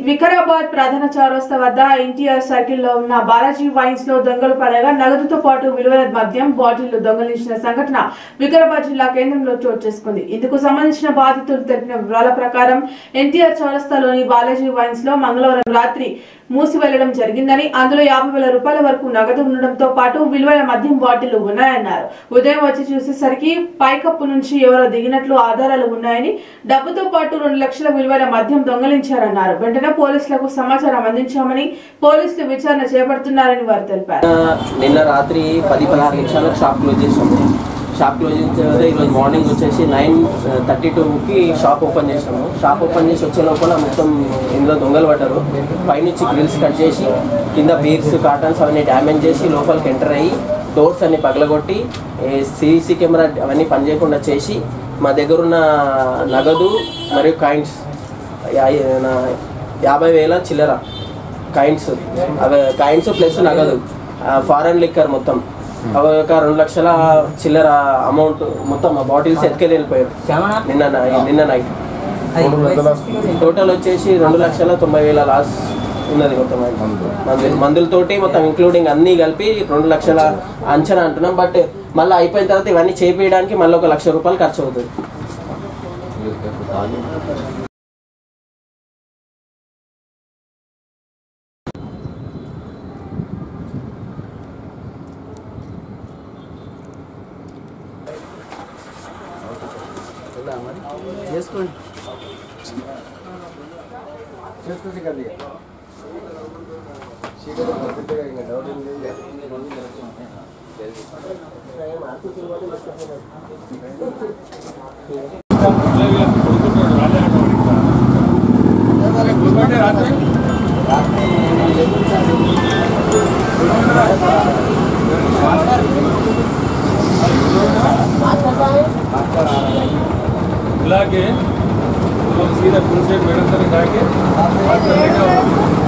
వికారాబాద్ ప్రధాన చౌరస్తా వద్ద ఎన్టీఆర్ సర్కిల్ లో ఉన్న బాలాజీ వైన్స్ లో దొంగలు పడగా నగదుతో పాటు విలువైన మద్యం బాటిళ్లు దొంగలించిన సంఘటన వికారాబాద్ జిల్లా కేంద్రంలో చోటు చేసుకుంది ఇందుకు సంబంధించిన బాధితులు తెలిపిన వివరాల ప్రకారం ఎన్టీఆర్ చౌరస్తాలోని బాలాజీ వైన్స్ లో మంగళవారం రాత్రి మూసి వెళ్లడం జరిగిందని అందులో యాభై వేల రూపాయల వరకు నగదు ఉండడంతో పాటు విలువైన మద్యం బాటిళ్లు ఉన్నాయన్నారు ఉదయం వచ్చి చూసేసరికి పైకప్పు నుంచి ఎవరో దిగినట్లు ఆధారాలు ఉన్నాయని డబ్బుతో పాటు రెండు లక్షల విలువైన మద్యం దొంగలించారన్నారు వెంటనే పోలీసులకు సమాచారం అందించామని పోలీసులు విచారణ చేపడుతున్నారని వారు తెలిపారు నిన్న రాత్రి పది పదహారు నిమిషాలకు షాప్ క్లోజ్ చేసాము షాప్ క్లోజ్ చేసిన తర్వాత ఈరోజు మార్నింగ్ వచ్చేసి నైన్ థర్టీ టూకి షాప్ ఓపెన్ చేసాము షాప్ ఓపెన్ చేసి వచ్చే లోపల మొత్తం ఇందులో దొంగలు పడ్డారు పైనుంచి గ్రిల్స్ కట్ చేసి కింద బీర్స్ కాటన్స్ అవన్నీ డ్యామేజ్ చేసి లోపలికి ఎంటర్ అయ్యి డోర్స్ అన్ని పగలగొట్టి సీసీ కెమెరా అవన్నీ పనిచేయకుండా చేసి మా దగ్గర ఉన్న నగదు మరియు కాయిన్స్ యాభై వేల చిల్లర కాయిన్స్ అవి కాయిన్స్ ప్లస్ నగదు ఫారెన్ లిక్కర్ మొత్తం అవి ఒక రెండు లక్షల చిల్లర అమౌంట్ మొత్తం ఆ బాటిల్స్ ఎత్తుకెళ్ళి వెళ్ళిపోయారు నిన్న నై- నిన్న నైట్ టోటల్ వచ్చేసి రెండు లక్షల తొంభై వేల లాస్ ఉన్నది మొత్తం అది. మందులు మందులతోటి మొత్తం ఇంక్లూడింగ్ అన్నీ కలిపి రెండు లక్షల అంచనా అంటున్నాం బట్ మళ్ళీ అయిపోయిన తర్వాత ఇవన్నీ చేపించడానికి మళ్ళీ ఒక లక్ష రూపాయలు ఖర్చు అవుతుంది చేసుకోండి बुला के तो सीधा पुलिस मैडम तक जाके बात करने का